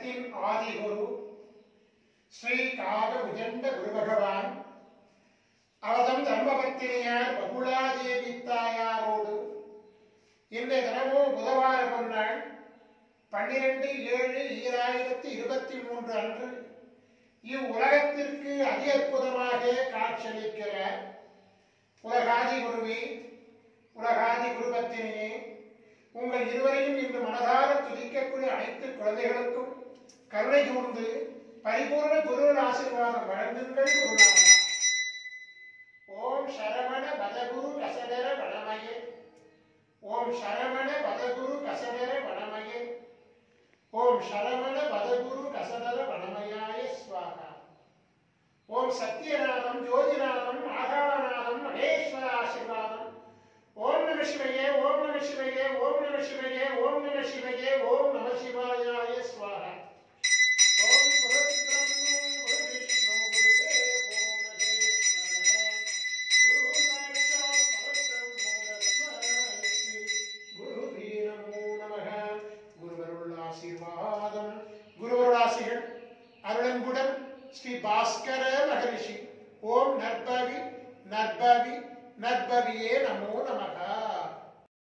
ஜகத்தின் ஆதிகுரு ஸ்ரீ காக உஜண்ட குரு பகவான் அவதம் தர்மபத்தினியார் பகுலாதேவி தாயாரோடு இன்றைய தினமும் புதவார பொன்னாள் பன்னிரண்டு ஏழு ஈராயிரத்தி இருபத்தி மூன்று அன்று இவ்வுலகத்திற்கு அதி அற்புதமாக காட்சியளிக்கிறார் உலகாதி குருவே உலகாதி குருபத்தினியே உங்கள் இருவரையும் இன்று மனதார துதிக்கக்கூடிய அனைத்து குழந்தைகளுக்கும் கருணை கூர்ந்து பரிபூர்ண குருவின் ஆசீர்வாதம் வழங்குங்கள் குருநாதா ஓம் சரவண பதகுரு கசடர வடமயே ஓம் சரவண பதகுரு கசடர வடமயே ஓம் சரவண பதகுரு கசடர வடமயாய ஸ்வாகா ஓம் சத்யநாதம் ஜோதிநாதம் ஆகாரநாதம் மகேஸ்வர ஆசீர்வாதம் ஓம் நம சிவையே ஓம் நம சிவையே ஓம் நம சிவையே ஓம் நம சிவையே ஓம் நம சிவாயாய ஸ்வாகா ஓம் குரு பிரம்ம குரு விஷ்ணு குரு தேவோ மகேஸ்வரः குரு சாட்சாத் பரபிரம்ம தஸ்மை ஸ்ரீ குருவே நமோ நமः குருவருள் ஆசீர்வாதம் குருவருள் ஆசிகள் அருளன்புடன் ஸ்ரீ பாஸ்கர மகரிஷி ஓம் நற்பவி நற்பவி நற்பவியே நமோ நமக